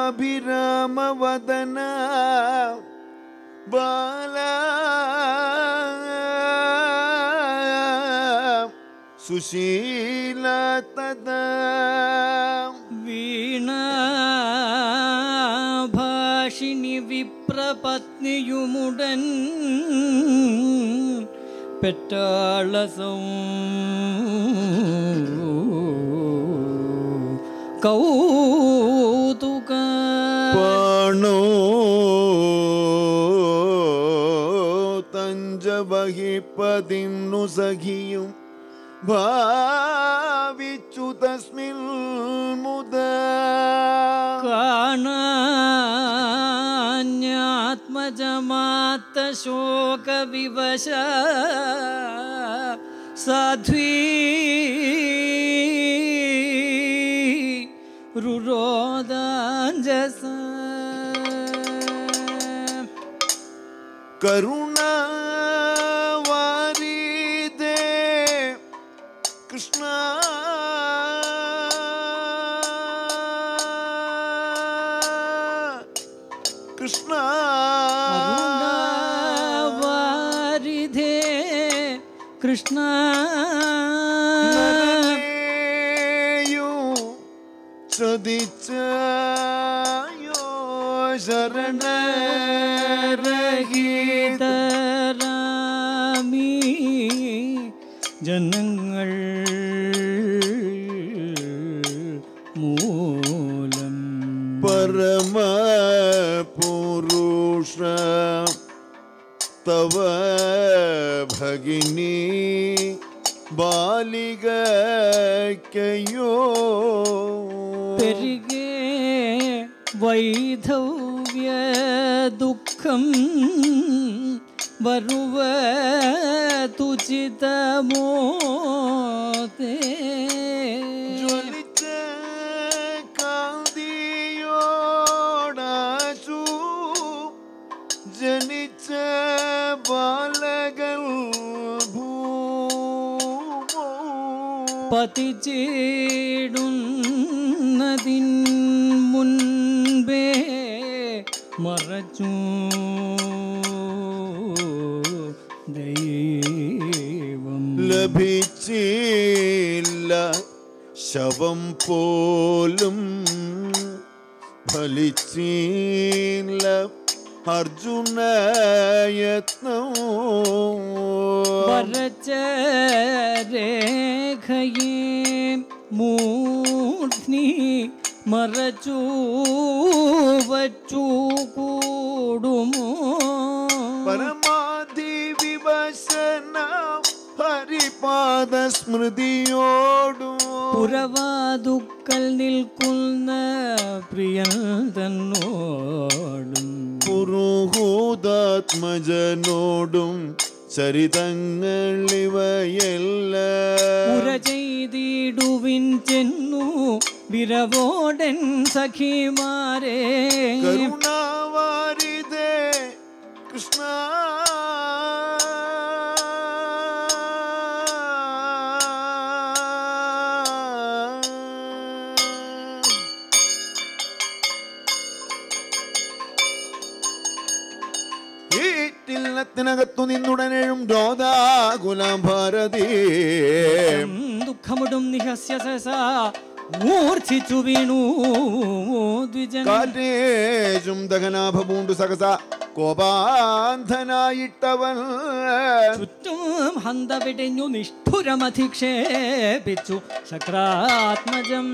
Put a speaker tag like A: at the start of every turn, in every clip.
A: ബാലാഭിരാമവദന ബാല സുശീല തദാ
B: വീണാഭാഷിണി വിപ്രപത്നിയുമുടൻ പെറ്റാളസൗ കൗതുക
A: പാണോ തഞ്ചവഹിപ്പതിന്നു സഖിയും ഭാവിച്ചു തസ്മിൻ മുത
B: കാണാത്മജമാത്ത ശോകവിവശ സാധ്വീ രുരോദാഞ്ജസ
A: കരുണ വാരിദേ കൃഷ്ണ കൃഷ്ണ
B: വാരിധേ കൃഷ്ണ
A: നരനെയു ചതിച്ചയോ ശരണരഹിത
B: രഹിതരാമി ജനങ്ങൾ മൂലം
A: പരമപുരുഷ തവ ഭഗിനി ബാലികയ്ക്കയോ
B: പെരുകെ വൈധവ്യ ദുഃഖം വരുവ തുചിതമോ തേ
A: ജ്വലിച്ച കാന്തിയോടാശു ജനിച്ച ബാലകൾ ഭൂമോ
B: പതിച്ചേടുന്നതിൻ മുൻപേ മറച്ചു ദൈവം
A: ലഭിച്ചില്ല ശവം പോലും ഫലിച്ചില്ല അർജുന യത്നം
B: വരച്ച രേഖയെ മൂർധ്നി മറച്ചു വച്ചു കൂടുമോ
A: പരമാധി വിവശന ഹരിപാദ സ്മൃതിയോടും
B: പുരവാതുക്കൽ നിൽക്കുന്ന പ്രിയൻ തന്നോടും
A: പുരുഹൂതാത്മജനോടും ചരിതങ്ങളിവയെല്ലാം
B: പുര ചെയ്തിടുവിൻ ചെന്നു വിരവോടൻ സഖിമാരെ
A: കരുണാവാരിതേ കൃഷ്ണ ഈറ്റില്ലത്തിനകത്തു നിന്നുടനെഴും രോധാകുലം ഭാരതീ
B: ദുഃഖമുടും നിഹസ്യ സസ മൂർച്ഛിച്ചു വീണു ദ്വിജൻ
A: കാറ്റേശും ദഹനാഭപൂണ്ടു സഹസ കോപാന്ധനായിട്ടവൻ
B: ചുറ്റും ഹന്ത വെടിഞ്ഞു നിഷ്ഠുരമധിക്ഷേപിച്ചു ശക്രാത്മജം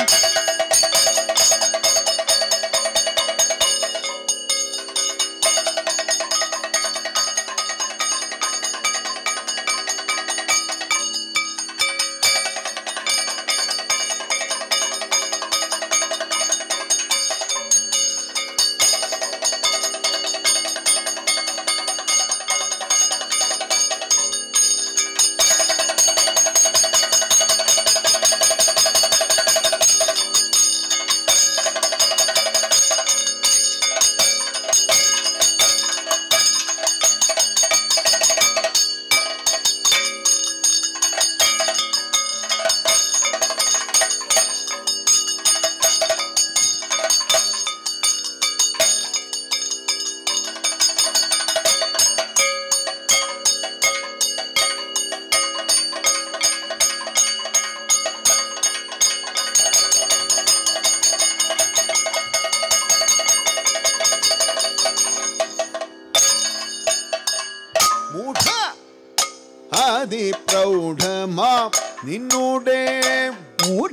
A: അതിപ്രൗഢമാം നിന്നുടെ
B: മൂഢ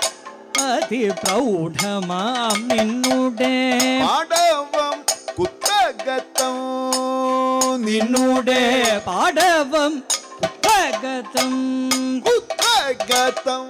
B: അതിപ്രൗഢമാം നിന്നുടെ
A: പാടവം കുത്തകത്തം
B: നിന്നുടെ പാടവം പുസ്തകത്തം
A: കുത്തകത്തം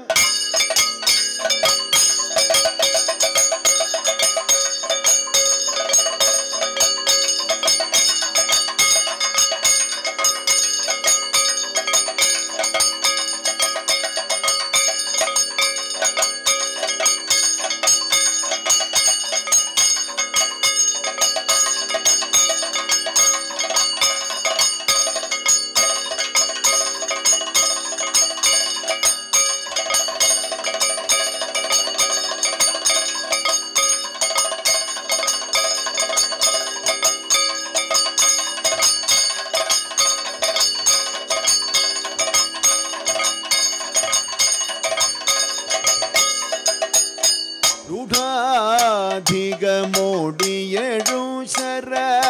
A: രൂഢാധികമോടിയഴു ശര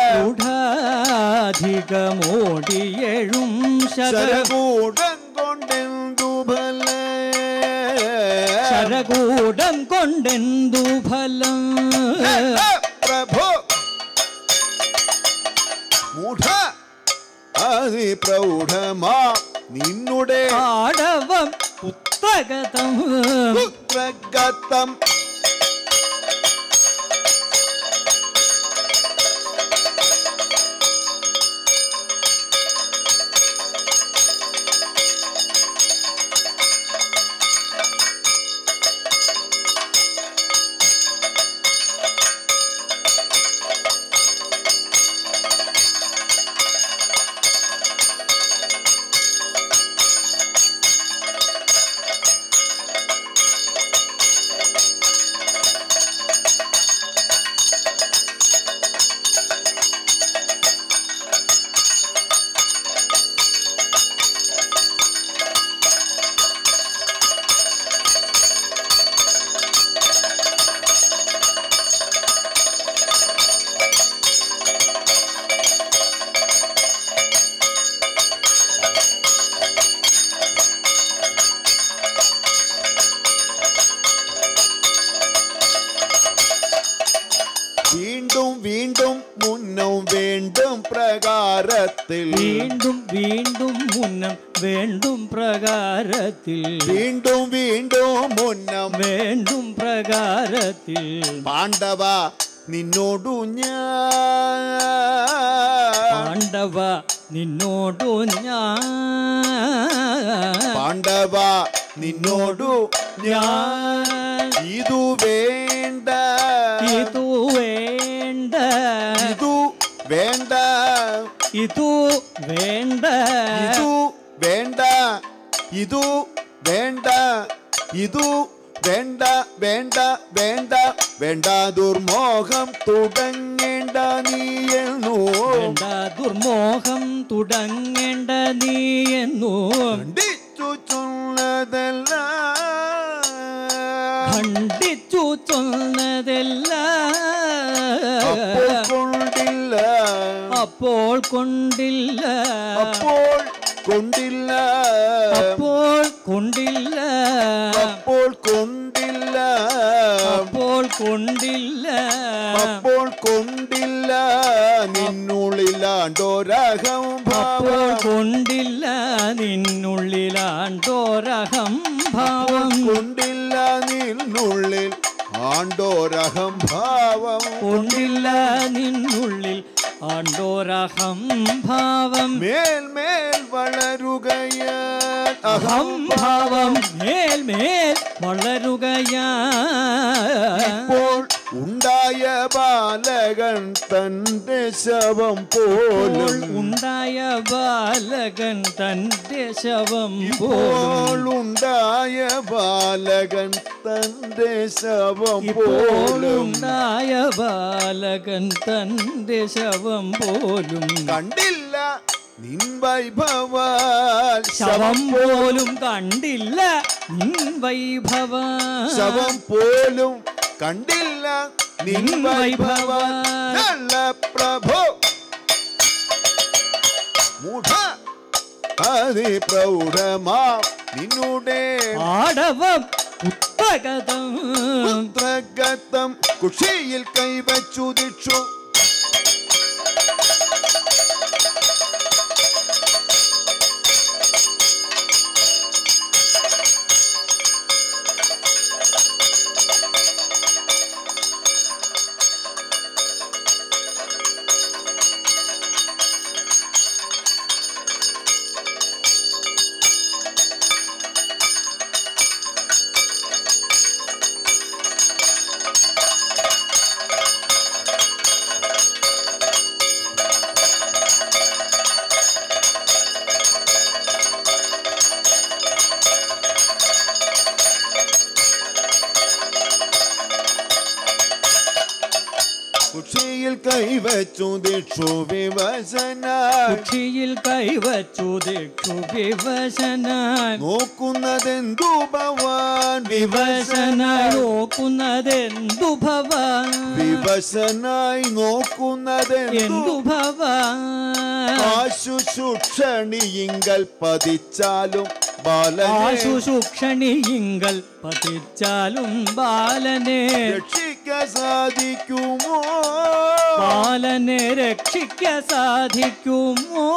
B: ഗൂഢാധികമോടിയെഴും ശര
A: ശരകൂടം കൊണ്ടെന്തു ഫല
B: ശരകൂടം കൊണ്ടെന്തു ഫലം
A: പ്രഭോ മൂഢ അതിപ്രൗഢമാ നിന്നുടെ
B: പാടവം പുസ്തകത്തം
A: പുത്രഗതം വീണ്ടും വീണ്ടും മുന്നും വേണ്ടും പ്രകാരത്തിൽ
B: വീണ്ടും വീണ്ടും മുന്നം വേണ്ടും പ്രകാരത്തിൽ
A: വീണ്ടും വീണ്ടും മുന്നം
B: വേണ്ടും പ്രകാരത്തിൽ
A: പാണ്ഡവ നിന്നോടു ഞാൻ
B: പാണ്ഡവ നിന്നോടു ഞാൻ
A: പാണ്ഡവ നിന്നോടു ഞാൻ
B: ഞാൻ
A: ഇതു വേണ്ട
B: ഇതു വേണ്ട
A: ഇതു വേണ്ട
B: ഇതു വേണ്ട
A: ഇതു വേണ്ട ഇതു വേണ്ട ഇതു വേണ്ട വേണ്ട വേണ്ട വേണ്ട ദുർമോഹം തുടങ്ങേണ്ട നീ എന്നോ
B: വേണ്ട ദുർമോഹം തുടങ്ങേണ്ട നീ എന്നു
A: കണ്ടിച്ചു ചൊന്നതല്ല
B: ഖണ്ഡിച്ചു ചൊന്നതല്ല
A: അപ്പോൾ കൊണ്ടില്ല
B: അപ്പോൾ കൊണ്ടില്ല
A: അപ്പോൾ കൊണ്ടില്ല
B: അപ്പോൾ കൊണ്ടില്ല
A: അപ്പോൾ കൊണ്ടില്ല
B: അപ്പോൾ കൊണ്ടില്ല
A: അപ്പോൾ കൊണ്ടില്ല നിന്നുള്ളിലാണ്ടോരഹം
B: അപ്പോൾ
A: ഭാവം
B: കൊണ്ടില്ല നിന്നുള്ളിലാണ്ടോരഹം ഭാവം
A: കൊണ്ടില്ല നിന്നുള്ളിൽ ആണ്ടോരഹം ഭാവം
B: കൊണ്ടില്ല നിന്നുള്ളിൽ ആണ്ടോരഹം ഭാവം
A: മേൽ മേൽ വളരുകയാൽ
B: അഹം ഭാവം മേൽ മേൽ വളരുകയാ
A: ഇപ്പോൾ ഉണ്ടായ ബാലകൻ തന്റെ ശവം പോലും
B: ഉണ്ടായ ബാലകൻ തന്റെ ശവം
A: ഇപ്പോൾ
B: പോലും
A: ഉണ്ടായ ബാലകൻ തന്റെ ശവം
B: ഇപ്പോൾ
A: പോലും
B: ഉണ്ടായ ബാലകൻ തന്റെ ശവം പോലും
A: കണ്ടില്ല നിൻ വൈഭവാൽ
B: ശവം പോലും കണ്ടില്ല നിൻ വൈഭവ
A: ശവം പോലും കണ്ടില്ല നിൻ
B: നിൻ
A: വൈഭവാൽ
B: വൈഭവാൽ.
A: നല്ല പ്രഭു മൂഢ അതി പ്രൗഢമാ നിന്നുടെ
B: ആടവം പുസ്തകതം
A: പുത്രഗതം കുഷിയിൽ കൈവച്ചു ദിക്ഷു കുഷിയിൽ കൈവച്ചു ദിക്ഷു വിവശനായി
B: കുക്ഷിയിൽ കൈവച്ചു ദിക്ഷു വിവശനായി
A: നോക്കുന്നതെന്തു ഭവാൻ
B: വിവശനായി
A: വിവശനായി
B: നോക്കുന്നതെന്തു ഭവാൻ
A: വിവശനായി നോക്കുന്നതെന്തു
B: എന്തു ഭവാൻ
A: ആശുശുക്ഷണിയിങ്കൽ പതിച്ചാലും ബാലനെ
B: ആശുശുക്ഷണിയിങ്കൽ പതിച്ചാലും ബാലനെ
A: രക്ഷിക്ക സാധിക്കുമോ
B: ബാലനെ രക്ഷിക്ക സാധിക്കുമോ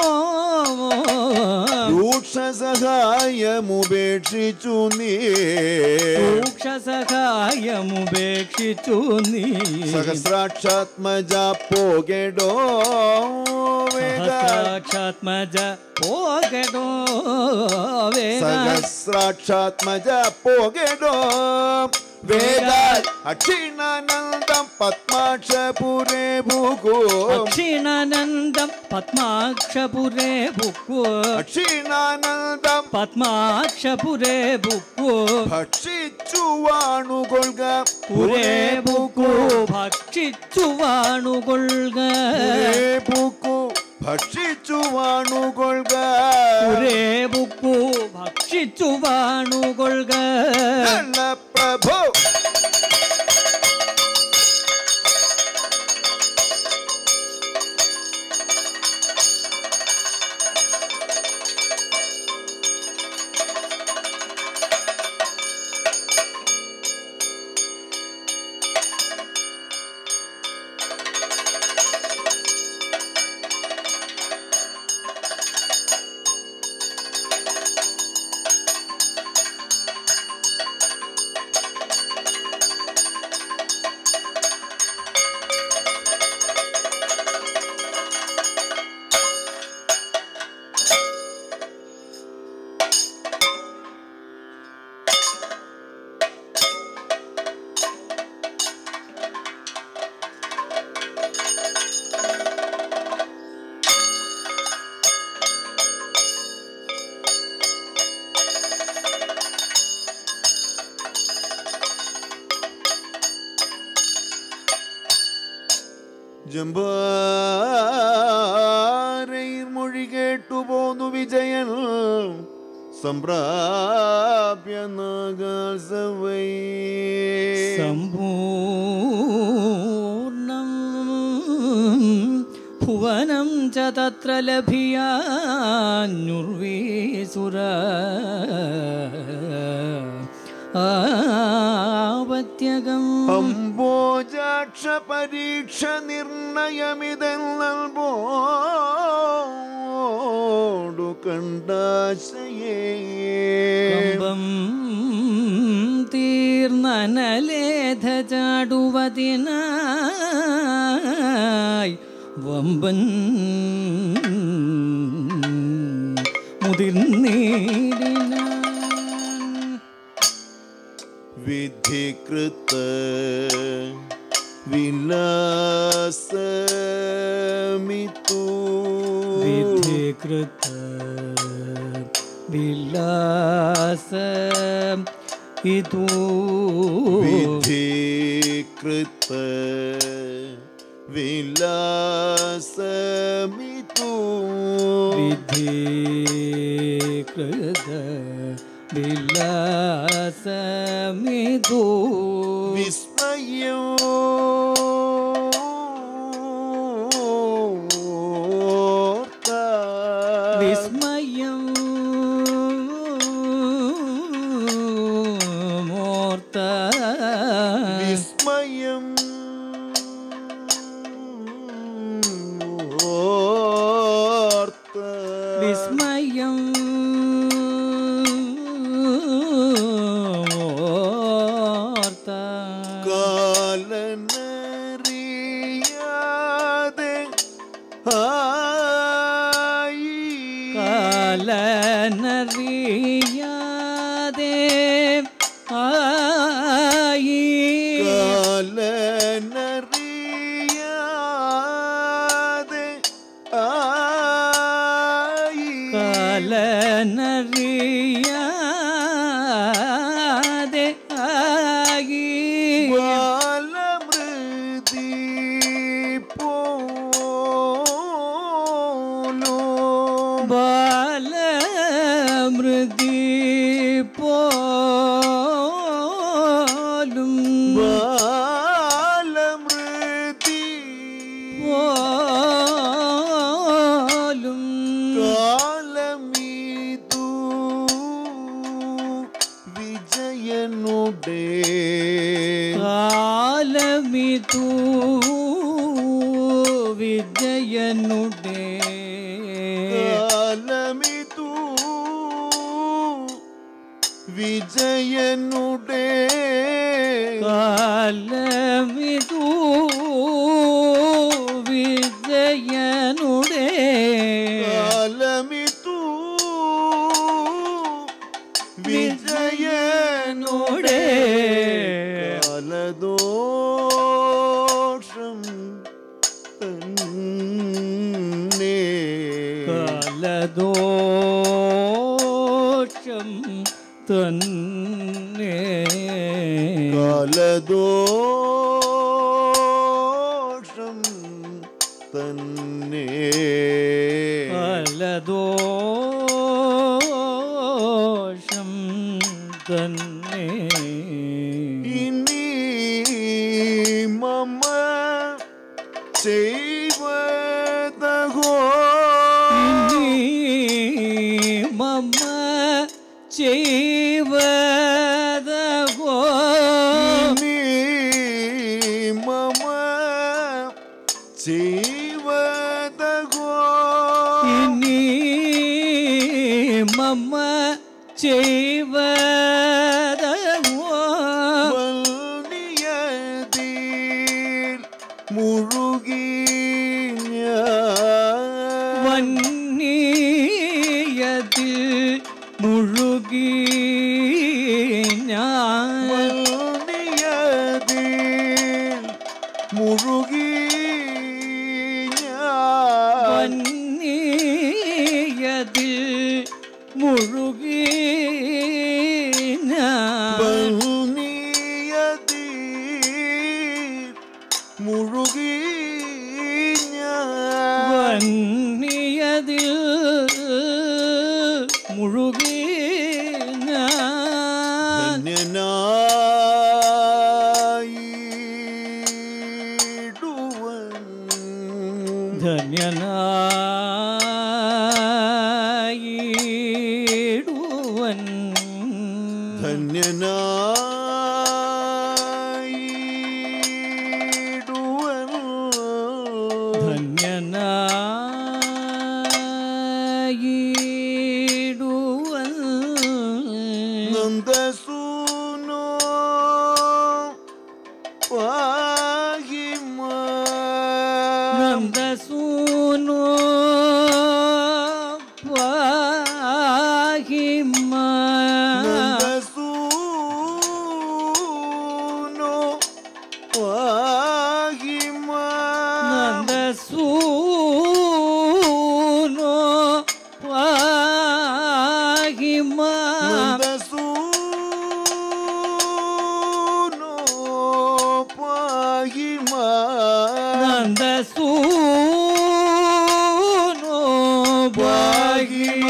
A: രൂക്ഷ സഹായമുപേക്ഷിച്ചു നീ
B: സൂക്ഷ സഹായമുപേക്ഷിച്ചു നീ
A: സഹസ്രാക്ഷാത്മജ പോകെടോ വേഗ
B: സഹസ്രാക്ഷാത്മജ പോകടോ വേഗ
A: സഹസ്രാക്ഷാത്മജ പോകെടോ വേഗാൽ അക്ഷീണാനന്ദം പത്മാക്ഷപുരേ ഭൂകോ
B: അക്ഷീണാനന്ദം പത്മാക്ഷപുരേ ഭുക്കു
A: അക്ഷീണാനന്ദം
B: പത്മാക്ഷപുരേ ഭുക്കു
A: ഭക്ഷിച്ചു വാണുകൊള്ളുക
B: പുരേ ഭുക്കു ഭക്ഷിച്ചു വാണുകൊള്ളുക
A: പുരേ പൂക്കു ഭക്ഷിച്ചു വാണുകൊള്ളുക
B: പുരേ ഭുക്കു ഭക്ഷിച്ചു വാണുകൊള്ളുക
A: നല്ല പ്രഭു ജമ്പാരയിൽ മൊഴി കേട്ടു പോന്നു വിജയൻ സംപ്രാപ്യ നാഗാസവൈ
B: സമ്പൂർണം ഭുവനം ച തത്ര ലഭിയാഞ്ഞുർവീസുര ആവത്യകം
A: അംബോജാക്ഷ പരീക്ഷ നിർണയമിതെന്നൽബോടു കണ്ടാശയേ
B: കമ്പം തീർന്നനലേധ ചാടുവതിനായി വമ്പൻ മുതിർന്നീടിനാൻ
A: വിധികൃത വിലാസമിതു
B: വിധികൃത വിലാസ ഇതു
A: വിധികൃത വിലാസമിതു
B: വിധികൃത വിലാസമിതു
A: വിസ്മയോ
B: വിസ്മയം ബാലനറിയാതെ ആകി
A: ബാലമൃതി പോലും
B: ബാലമൃതി പോലും
A: ബാലമൃതി
B: പോലും
A: കാലമീതു വിജയനുടേ
B: കാലമിതു വിജയനുടേ
A: കാലമിതു വിജയനുടേ
B: കാലമിതു വിജയനുടേ
A: കാലമിതു വിജയനുടേ കാലദോഷം തന്നെ
B: കാലദോഷം തന്നെ
A: കാലദോഷം തന്നെ
B: കാലദോഷം തന്നെ
A: ഇനി മമ ചെയ്വതഹോ
B: ഇനി മമ ചെയ്വതോ
A: ഇനി മമ ചെയ്വതഹോ
B: ഇനി മമ ചെയ്വതോ
A: വൽനിയതിൽ മുഴുകി ഞാൻ
B: വന്നിയതിൽ മുഴുകി ഞാൻ
A: വൽനിയതിൽ മുഴുകി ഞാൻ
B: വന്നിയതിൽ മുഴുകി ഞാൻ
A: വൽനിയതിൽ മുഴുകി ഞാൻ
B: വന്നിയതിൽ മുഴുകി ഞാൻ
A: ധന്യനായിടുവൻ
B: ധന്യനായിടുവൻ
A: ധന്യനായിടുവൻ
B: ധന്യനായിടുവൻ
A: നന്ദസൂനോ പാഹിമ
B: നന്ദസൂനോ പാഹിമ
A: നന്ദസൂനോ പാഹിമ
B: നന്ദസൂനോ പാഹിമ
A: നന്ദസൂനോ പാഹിമ
B: നന്ദസൂനോ പാഹിമ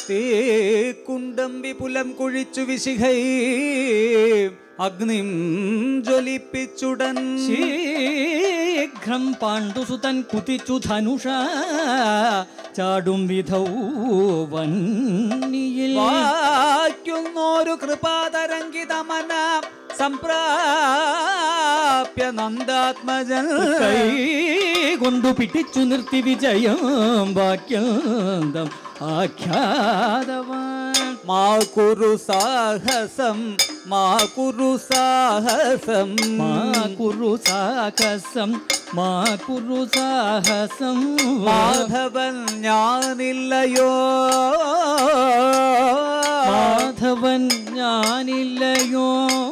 A: തീ കുണ്ടം വിപുലം കുഴിച്ചു വിശിഖൈ അഗ്നിം ജ്വലിപ്പിച്ചുടൻ
B: ശീഘ്രം പാണ്ഡുസുതൻ കുതിച്ചു ധനുഷ ചാടും വിധൗ വന്നിയിൽ
A: വായിക്കുന്നോരു കൃപാതരംഗിതമന സംപ്രാപ്യ നന്ദാത്മജൻ
B: കൈ കൊണ്ടു പിടിച്ചു നിർത്തി വിജയം വാക്യന്തം ആഖ്യാതവാൻ
A: മാ കുരു സാഹസം മാ കുരു സാഹസം
B: മാ കുരു സാഹസം മാ കുരു സാഹസം
A: മാധവൻ ഞാനില്ലയോ
B: മാധവൻ ഞാനില്ലയോ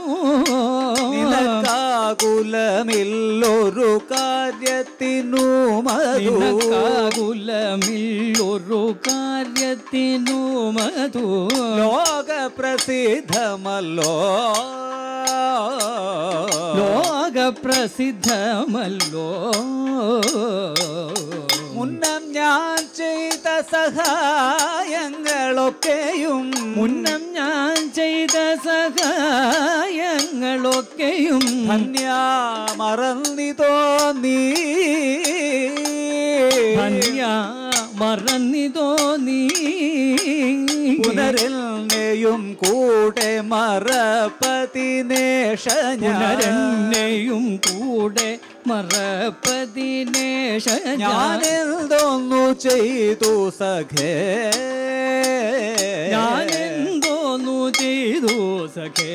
A: നിനക്കാകുലമില്ലൊരു കാര്യത്തിനു മധു
B: നിനക്കാകുലമില്ലൊരു കാര്യത്തിനു മധു
A: ലോക പ്രസിദ്ധമല്ലോ
B: ലോക പ്രസിദ്ധമല്ലോ
A: മുന്നം ഞാൻ ചെയ്ത സഹായങ്ങളൊക്കെയും
B: മുന്നം ഞാൻ ചെയ്ത സഹായങ്ങളൊക്കെയും
A: ധന്യ മറന്നിതോ നീ
B: ധന്യ മറന്നിതോ നീ
A: പുനരെന്നെയും കൂടെ മറപ്പതിനേഷ ഞാൻ
B: പുനരന്നെയും കൂടെ മറപ്പതിനേഷ
A: ഞാനെന്തോന്നു ചെയ്തു സഖേ
B: ഞാനെന്തോന്നു ചെയ്തു സഖേ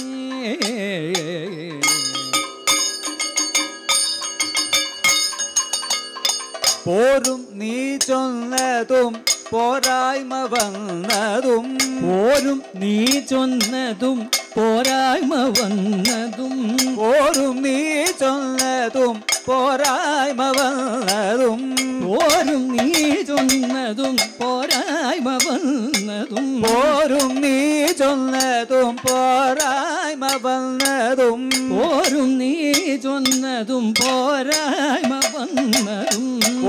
A: പോരും നീ ചൊന്നതും പോരായ്മ വന്നതും
B: പോരും നീ ചൊന്നതും പോരായ്മ വന്നതും
A: പോരും നീ ചൊന്നതും പോരായ്മ വന്നതും
B: പോരും നീ ചൊന്നതും പോരായ്മ വന്നതും
A: പോരും നീ ചൊന്നതും പോരായ്മ വന്നതും
B: പോരും നീ ചൊന്നതും പോരായ്മ വന്നതും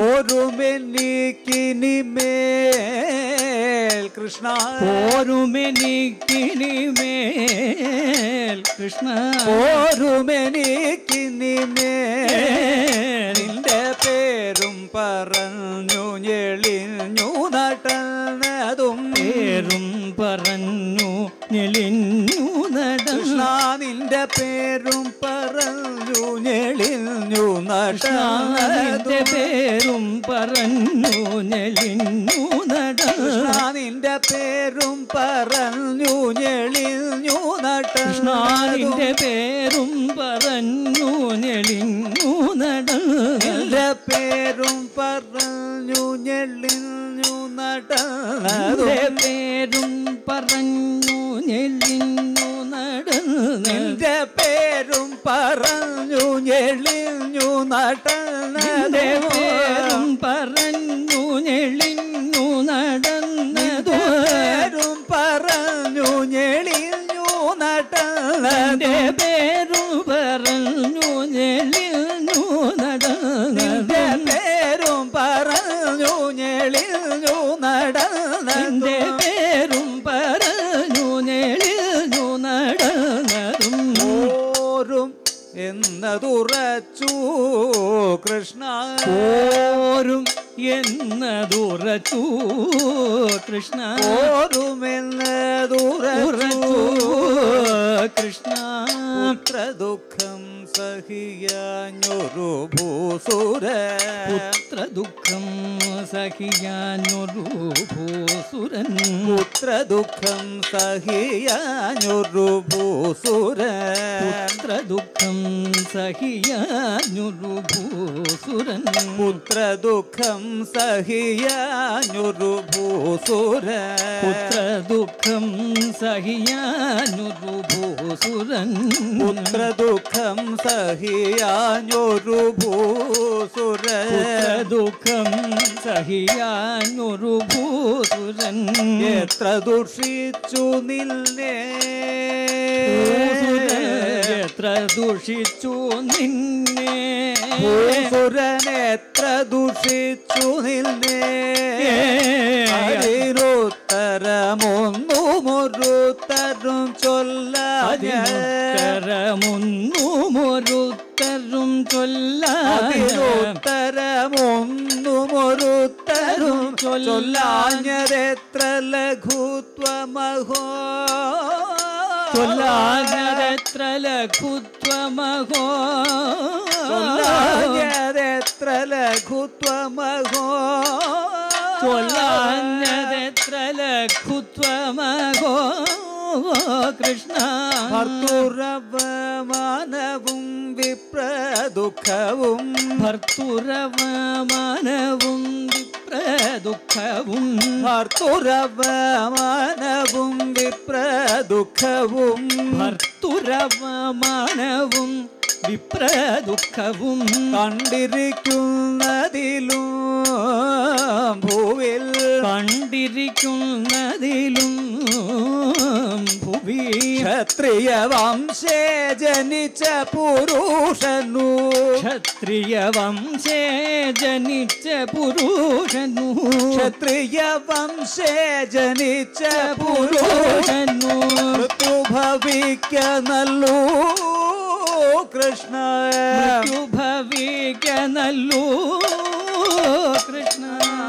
A: പോരുമെനിക്കിനിമേൽ കൃഷ്ണ
B: പോരുമെനിക്കിനിമേൽ കൃഷ്ണ
A: പോരുമെനിക്കിനിമേൽ നിന്റെ പേരും പറഞ്ഞു ഞെളിഞ്ഞു നടന്നതും
B: പേരും പറഞ്ഞു ഞെളിഞ്ഞു
A: കൃഷ്ണ
B: നടന്ന
A: നിന്റെ പേരും പറഞ്ഞു ഞെളിഞ്ഞു
B: കൃഷ്ണന്റെ
A: നടന്നതും
B: പേരും പറഞ്ഞു ഞെളിഞ്ഞു
A: കൃഷ്ണ
B: നടന്ന
A: നിന്റെ പേരും പറഞ്ഞു ഞെളിഞ്ഞു
B: കൃഷ്ണാനിന്റെ
A: നടന്നതും
B: പേരും പറഞ്ഞു ഞെളിഞ്ഞു നടന്ന
A: നിന്റെ പേരും പറഞ്ഞു ഞെളിഞ്ഞു നടന്നതും
B: നിന്റെ പേരും പറഞ്ഞു ഞെളിഞ്ഞു നടന്ന
A: നിന്റെ പേരും പറഞ്ഞു ഞെളിഞ്ഞു
B: നിന്റെ പേരും
A: നടന്നതും
B: പറഞ്ഞു ഞെളിഞ്ഞു നടന്നതു
A: പേരും പറഞ്ഞു ഞെളിഞ്ഞു
B: നിന്റെ
A: നടന്നതും
B: പേരും പറഞ്ഞു ഞെളിഞ്ഞു
A: നിന്റെ
B: നടന്നതു
A: പേരും പറഞ്ഞു ഞെളിഞ്ഞു
B: നിന്റെ
A: നടന്നതും
B: പേരും പറഞ്ഞു ഞെളിഞ്ഞു നടന്നതും
A: ഓരും എന്നതുറച്ചു കൃഷ്ണ
B: പോരും എന്നതുറച്ചു കൃഷ്ണ
A: ഓരുമെന്നതുറച്ചു
B: ഉറച്ചു കൃഷ്ണ
A: പുത്രദുഃഖം സഹിയാഞ്ഞൊരു ഭൂസുര
B: പുത്രദുഃഖം സഹിയാഞ്ഞൊരു ഭൂസുരൻ
A: പുത്രദുഃഖം സഹിയാഞ്ഞൊരു ഭൂസുര
B: പുത്രദുഃഖം സഹിയാഞ്ഞൊരു ഭൂസുരൻ
A: പുത്രദുഃഖം സഹിയാഞ്ഞൊരു ഭൂസുര
B: പുത്രദുഃഖം സഹിയാഞ്ഞൊരു ഭൂസുരൻ
A: പുത്രദുഃഖം സഹിയാഞ്ഞൊരു ഭൂസുര
B: പുത്രദുഃഖം സഹിയാഞ്ഞൊരു ഭൂസുരൻ
A: എത്ര ദുഷിച്ചു നിന്നെ
B: ഭൂസുരൻ എത്ര എത്ര ദുഷിച്ചു നിന്നെ
A: ഭൂസുരനെത്ര ദുഷിച്ചു നിന്നെ അതിനുത്തരമൊന്നുമൊരുത്തരും ചൊല്ലാഞ്ഞ
B: അതിനുത്തരമൊന്നുമൊരുത്തരും ചൊല്ല
A: അതിനുത്തരമൊന്നുമൊരുത്തരും ചൊല്ലാഞ്ഞതെത്ര ലഘുത്വമഹോ
B: ചൊല്ലാഞ്ഞതെത്ര ലഘുത്വമഹോ
A: ചൊല്ലാഞ്ഞതെത്ര ലഘുത്വമഹോ
B: ചൊല്ലാഞ്ഞതെത്ര ലഘുത്വമഹോ കൃഷ്ണ
A: ഭർത്തുരവമാനവും വിപ്രദുഃഖവും
B: ഭർത്തുരവമാനവും വിപ്രദുഃഖവും
A: ഭർത്തുരവമാനവും വിപ്രദുഃഖവും
B: ഭർത്തുരവമാനവും വിപ്രദുഃഖവും
A: കണ്ടിരിക്കുന്നതിലും ഭൂവിൽ
B: കണ്ടിരിക്കുന്നതിലും ഭുവി
A: ക്ഷത്രിയ വംശേ ജനിച്ച പുരുഷനു
B: ക്ഷത്രിയ വംശേ ജനിച്ച പുരുഷനു
A: ക്ഷത്രിയ വംശേ ജനിച്ച പുരുഷനു
B: പുരുഷനു
A: ഋതുഭവിക്ക നല്ലൂ കൃഷ്ണ
B: മൃത്യുഭവിക നല്ലൂ കൃഷ്ണ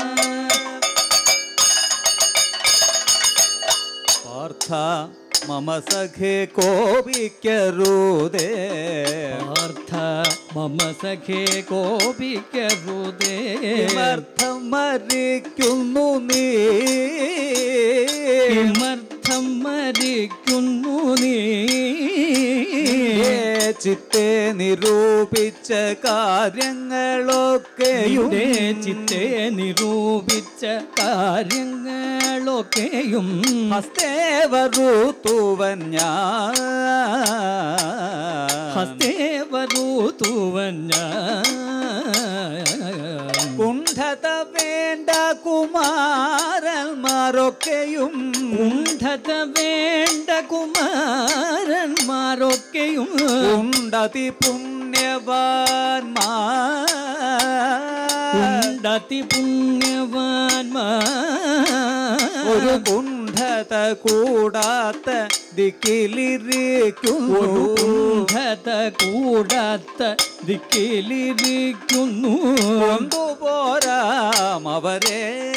A: പാർത്ഥ മമ സഖേ കോപിക്കരുതേ
B: പാർത്ഥ മമ സഖേ കോപിക്കരുതേ
A: കിമർത്ഥം മരിക്കുന്നു നീ
B: കിമർത്ഥം മരിക്കുന്നു നീ
A: ഏ ചിത്തെ നിരൂപിച്ച കാര്യങ്ങളൊക്കെയും
B: യുടെ ചിത്തെ നിരൂപിച്ച കാര്യങ്ങളൊക്കെയും
A: ഹസ്തേവറുത്തുവൻ ഞാൻ
B: ഹസ്തേവരൂതുവൻ
A: കുണ്ഠത വേണ്ട കുമാരന്മാരൊക്കെയും
B: കുണ്ഠത വേണ്ട കുമാരന്മാരൊക്കെയും
A: ഉണ്ടതി പുണ്യവാന്മാർ
B: ഉണ്ടതി പുണ്യവാന്മാർ
A: ഒരു കുണ്ഠത കൂടാത്ത ദിക്കിലിരിക്കുന്നു
B: ഒരു കുണ്ഠത കൂടാത്ത ദിക്കിലിരിക്കുന്നു
A: കൊണ്ടുപോരാം അവരെ